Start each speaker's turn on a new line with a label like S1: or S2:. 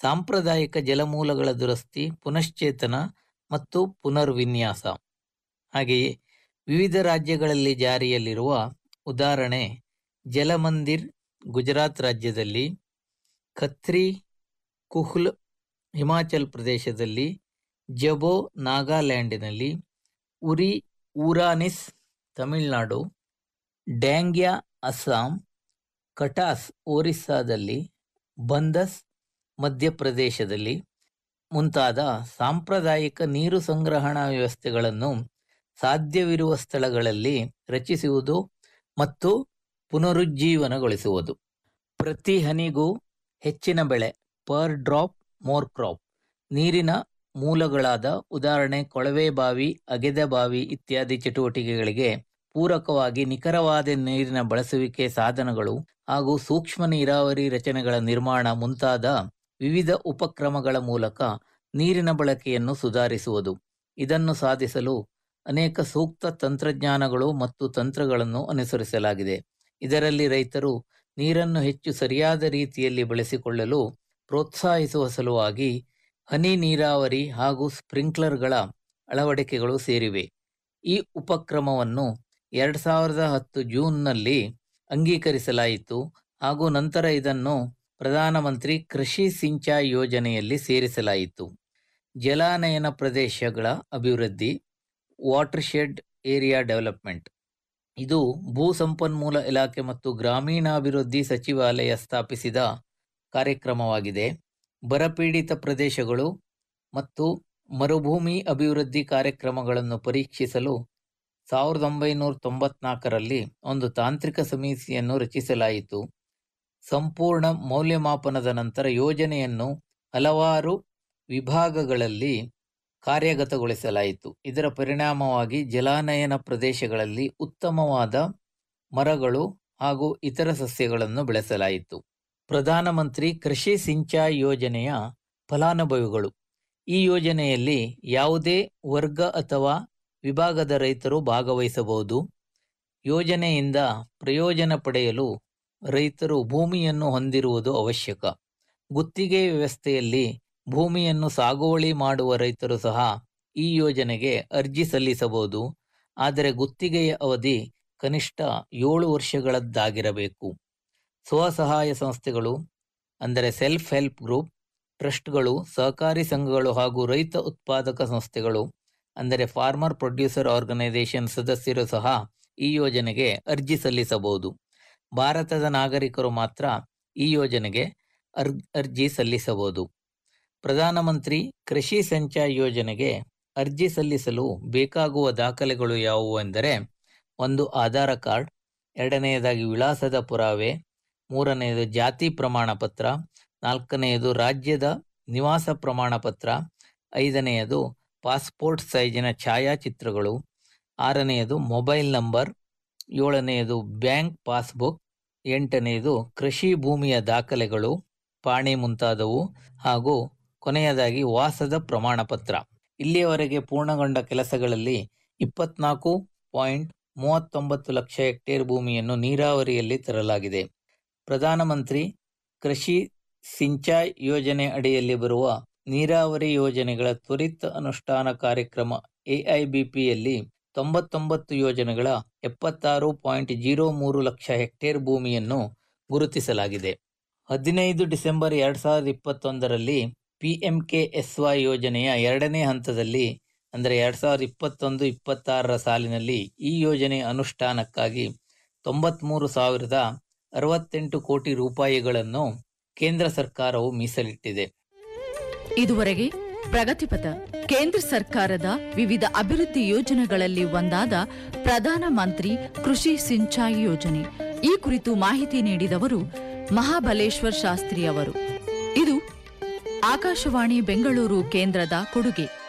S1: ಸಾಂಪ್ರದಾಯಿಕ ಜಲಮೂಲಗಳ ದುರಸ್ತಿ ಪುನಶ್ಚೇತನ ಮತ್ತು ಪುನರ್ವಿನ್ಯಾಸ ಹಾಗೆಯೇ ವಿವಿಧ ರಾಜ್ಯಗಳಲ್ಲಿ ಜಾರಿಯಲ್ಲಿರುವ ಉದಾಹರಣೆ ಜಲಮಂದಿರ್ ಗುಜರಾತ್ ರಾಜ್ಯದಲ್ಲಿ ಖತ್ರಿ ಕುಹ್ಲ್ ಹಿಮಾಚಲ್ ಪ್ರದೇಶದಲ್ಲಿ ಜಬೋ ನಾಗಾಲ್ಯಾಂಡಿನಲ್ಲಿ ಉರಿ ಊರಾನಿಸ್ ತಮಿಳುನಾಡು ಡ್ಯಾಂಗ್ಯಾ ಅಸ್ಸಾಂ ಕಟಾಸ್ ಒರಿಸ್ಸಾದಲ್ಲಿ ಬಂದಸ್ ಮಧ್ಯಪ್ರದೇಶದಲ್ಲಿ ಮುಂತಾದ ಸಾಂಪ್ರದಾಯಿಕ ನೀರು ಸಂಗ್ರಹಣಾ ವ್ಯವಸ್ಥೆಗಳನ್ನು ಸಾಧ್ಯವಿರುವ ಸ್ಥಳಗಳಲ್ಲಿ ರಚಿಸುವುದು ಮತ್ತು ಪುನರುಜ್ಜೀವನಗೊಳಿಸುವುದು ಪ್ರತಿ ಹನಿಗೂ ಹೆಚ್ಚಿನ ಬೆಳೆ ಪರ್ ಡ್ರಾಪ್ ಮೋರ್ ಕ್ರಾಪ್ ನೀರಿನ ಮೂಲಗಳಾದ ಉದಾಹರಣೆ ಕೊಳವೆ ಬಾವಿ ಅಗೆದ ಬಾವಿ ಇತ್ಯಾದಿ ಚಟುವಟಿಕೆಗಳಿಗೆ ಪೂರಕವಾಗಿ ನಿಖರವಾದ ನೀರಿನ ಬಳಸುವಿಕೆ ಸಾಧನಗಳು ಹಾಗೂ ಸೂಕ್ಷ್ಮ ನೀರಾವರಿ ರಚನೆಗಳ ನಿರ್ಮಾಣ ಮುಂತಾದ ವಿವಿಧ ಉಪಕ್ರಮಗಳ ಮೂಲಕ ನೀರಿನ ಬಳಕೆಯನ್ನು ಸುಧಾರಿಸುವುದು ಇದನ್ನು ಸಾಧಿಸಲು ಅನೇಕ ಸೂಕ್ತ ತಂತ್ರಜ್ಞಾನಗಳು ಮತ್ತು ತಂತ್ರಗಳನ್ನು ಅನುಸರಿಸಲಾಗಿದೆ ಇದರಲ್ಲಿ ರೈತರು ನೀರನ್ನು ಹೆಚ್ಚು ಸರಿಯಾದ ರೀತಿಯಲ್ಲಿ ಬಳಸಿಕೊಳ್ಳಲು ಪ್ರೋತ್ಸಾಹಿಸುವ ಸಲುವಾಗಿ ಹನಿ ನೀರಾವರಿ ಹಾಗೂ ಸ್ಪ್ರಿಂಕ್ಲರ್ಗಳ ಅಳವಡಿಕೆಗಳು ಸೇರಿವೆ ಈ ಉಪಕ್ರಮವನ್ನು ಎರಡ್ ಸಾವಿರದ ಹತ್ತು ಜೂನ್ನಲ್ಲಿ ಅಂಗೀಕರಿಸಲಾಯಿತು ಹಾಗೂ ನಂತರ ಇದನ್ನು ಪ್ರಧಾನಮಂತ್ರಿ ಕೃಷಿ ಸಿಂಚಾಯಿ ಯೋಜನೆಯಲ್ಲಿ ಸೇರಿಸಲಾಯಿತು ಜಲಾನಯನ ಪ್ರದೇಶಗಳ ಅಭಿವೃದ್ಧಿ ವಾಟರ್ಶೆಡ್ ಏರಿಯಾ ಡೆವಲಪ್ಮೆಂಟ್ ಇದು ಭೂ ಸಂಪನ್ಮೂಲ ಇಲಾಖೆ ಮತ್ತು ಗ್ರಾಮೀಣಾಭಿವೃದ್ಧಿ ಸಚಿವಾಲಯ ಸ್ಥಾಪಿಸಿದ ಕಾರ್ಯಕ್ರಮವಾಗಿದೆ ಬರಪೀಡಿತ ಪ್ರದೇಶಗಳು ಮತ್ತು ಮರುಭೂಮಿ ಅಭಿವೃದ್ಧಿ ಕಾರ್ಯಕ್ರಮಗಳನ್ನು ಪರೀಕ್ಷಿಸಲು ಸಾವಿರದ ಒಂಬೈನೂರ ತೊಂಬತ್ನಾಲ್ಕರಲ್ಲಿ ಒಂದು ತಾಂತ್ರಿಕ ಸಮಿತಿಯನ್ನು ರಚಿಸಲಾಯಿತು ಸಂಪೂರ್ಣ ಮೌಲ್ಯಮಾಪನದ ನಂತರ ಯೋಜನೆಯನ್ನು ಹಲವಾರು ವಿಭಾಗಗಳಲ್ಲಿ ಕಾರ್ಯಗತಗೊಳಿಸಲಾಯಿತು ಇದರ ಪರಿಣಾಮವಾಗಿ ಜಲಾನಯನ ಪ್ರದೇಶಗಳಲ್ಲಿ ಉತ್ತಮವಾದ ಮರಗಳು ಹಾಗೂ ಇತರ ಸಸ್ಯಗಳನ್ನು ಬೆಳೆಸಲಾಯಿತು ಪ್ರಧಾನಮಂತ್ರಿ ಕೃಷಿ ಸಿಂಚಾಯಿ ಯೋಜನೆಯ ಫಲಾನುಭವಿಗಳು ಈ ಯೋಜನೆಯಲ್ಲಿ ಯಾವುದೇ ವರ್ಗ ಅಥವಾ ವಿಭಾಗದ ರೈತರು ಭಾಗವಹಿಸಬಹುದು ಯೋಜನೆಯಿಂದ ಪ್ರಯೋಜನ ಪಡೆಯಲು ರೈತರು ಭೂಮಿಯನ್ನು ಹೊಂದಿರುವುದು ಅವಶ್ಯಕ ಗುತ್ತಿಗೆ ವ್ಯವಸ್ಥೆಯಲ್ಲಿ ಭೂಮಿಯನ್ನು ಸಾಗುವಳಿ ಮಾಡುವ ರೈತರು ಸಹ ಈ ಯೋಜನೆಗೆ ಅರ್ಜಿ ಸಲ್ಲಿಸಬಹುದು ಆದರೆ ಗುತ್ತಿಗೆಯ ಅವಧಿ ಕನಿಷ್ಠ ಏಳು ವರ್ಷಗಳದ್ದಾಗಿರಬೇಕು ಸ್ವಸಹಾಯ ಸಂಸ್ಥೆಗಳು ಅಂದರೆ ಸೆಲ್ಫ್ ಹೆಲ್ಪ್ ಗ್ರೂಪ್ ಟ್ರಸ್ಟ್ಗಳು ಸಹಕಾರಿ ಸಂಘಗಳು ಹಾಗೂ ರೈತ ಉತ್ಪಾದಕ ಸಂಸ್ಥೆಗಳು ಅಂದರೆ ಫಾರ್ಮರ್ ಪ್ರೊಡ್ಯೂಸರ್ ಆರ್ಗನೈಸೇಷನ್ ಸದಸ್ಯರು ಸಹ ಈ ಯೋಜನೆಗೆ ಅರ್ಜಿ ಸಲ್ಲಿಸಬಹುದು ಭಾರತದ ನಾಗರಿಕರು ಮಾತ್ರ ಈ ಯೋಜನೆಗೆ ಅರ್ ಅರ್ಜಿ ಸಲ್ಲಿಸಬಹುದು ಪ್ರಧಾನಮಂತ್ರಿ ಕೃಷಿ ಸಂಚಾಯಿ ಯೋಜನೆಗೆ ಅರ್ಜಿ ಸಲ್ಲಿಸಲು ಬೇಕಾಗುವ ದಾಖಲೆಗಳು ಯಾವುವು ಎಂದರೆ ಒಂದು ಆಧಾರ ಕಾರ್ಡ್ ಎರಡನೆಯದಾಗಿ ವಿಳಾಸದ ಪುರಾವೆ ಮೂರನೆಯದು ಜಾತಿ ಪ್ರಮಾಣ ಪತ್ರ ನಾಲ್ಕನೆಯದು ರಾಜ್ಯದ ನಿವಾಸ ಪ್ರಮಾಣ ಪತ್ರ ಐದನೆಯದು ಪಾಸ್ಪೋರ್ಟ್ ಸೈಜಿನ ಛಾಯಾಚಿತ್ರಗಳು ಆರನೆಯದು ಮೊಬೈಲ್ ನಂಬರ್ ಏಳನೆಯದು ಬ್ಯಾಂಕ್ ಪಾಸ್ಬುಕ್ ಎಂಟನೆಯದು ಕೃಷಿ ಭೂಮಿಯ ದಾಖಲೆಗಳು ಪಾಣಿ ಮುಂತಾದವು ಹಾಗೂ ಕೊನೆಯದಾಗಿ ವಾಸದ ಪ್ರಮಾಣ ಪತ್ರ ಇಲ್ಲಿಯವರೆಗೆ ಪೂರ್ಣಗೊಂಡ ಕೆಲಸಗಳಲ್ಲಿ ಇಪ್ಪತ್ನಾಲ್ಕು ಪಾಯಿಂಟ್ ಮೂವತ್ತೊಂಬತ್ತು ಲಕ್ಷ ಹೆಕ್ಟೇರ್ ಭೂಮಿಯನ್ನು ನೀರಾವರಿಯಲ್ಲಿ ತರಲಾಗಿದೆ ಪ್ರಧಾನಮಂತ್ರಿ ಕೃಷಿ ಸಿಂಚಾಯಿ ಯೋಜನೆ ಅಡಿಯಲ್ಲಿ ಬರುವ ನೀರಾವರಿ ಯೋಜನೆಗಳ ತ್ವರಿತ ಅನುಷ್ಠಾನ ಕಾರ್ಯಕ್ರಮ ಎಐಬಿಪಿಯಲ್ಲಿ ತೊಂಬತ್ತೊಂಬತ್ತು ಯೋಜನೆಗಳ ಎಪ್ಪತ್ತಾರು ಪಾಯಿಂಟ್ ಜೀರೋ ಮೂರು ಲಕ್ಷ ಹೆಕ್ಟೇರ್ ಭೂಮಿಯನ್ನು ಗುರುತಿಸಲಾಗಿದೆ ಹದಿನೈದು ಡಿಸೆಂಬರ್ ಎರಡ್ ಸಾವಿರದ ಇಪ್ಪತ್ತೊಂದರಲ್ಲಿ ಪಿಎಂಕೆಎಸ್ವೈ ಯೋಜನೆಯ ಎರಡನೇ ಹಂತದಲ್ಲಿ ಅಂದರೆ ಎರಡ್ ಸಾವಿರದ ಇಪ್ಪತ್ತೊಂದು ಇಪ್ಪತ್ತಾರರ ಸಾಲಿನಲ್ಲಿ ಈ ಯೋಜನೆ ಅನುಷ್ಠಾನಕ್ಕಾಗಿ ತೊಂಬತ್ಮೂರು ಸಾವಿರದ ಅರವತ್ತೆಂಟು ಕೋಟಿ ರೂಪಾಯಿಗಳನ್ನು ಕೇಂದ್ರ ಸರ್ಕಾರವು ಮೀಸಲಿಟ್ಟಿದೆ
S2: ಇದುವರೆಗೆ ಪ್ರಗತಿಪಥ ಕೇಂದ್ರ ಸರ್ಕಾರದ ವಿವಿಧ ಅಭಿವೃದ್ಧಿ ಯೋಜನೆಗಳಲ್ಲಿ ಒಂದಾದ ಪ್ರಧಾನ ಮಂತ್ರಿ ಕೃಷಿ ಸಿಂಚಾಯಿ ಯೋಜನೆ ಈ ಕುರಿತು ಮಾಹಿತಿ ನೀಡಿದವರು ಮಹಾಬಲೇಶ್ವರ್ ಶಾಸ್ತ್ರಿ ಅವರು ಇದು ಆಕಾಶವಾಣಿ ಬೆಂಗಳೂರು ಕೇಂದ್ರದ ಕೊಡುಗೆ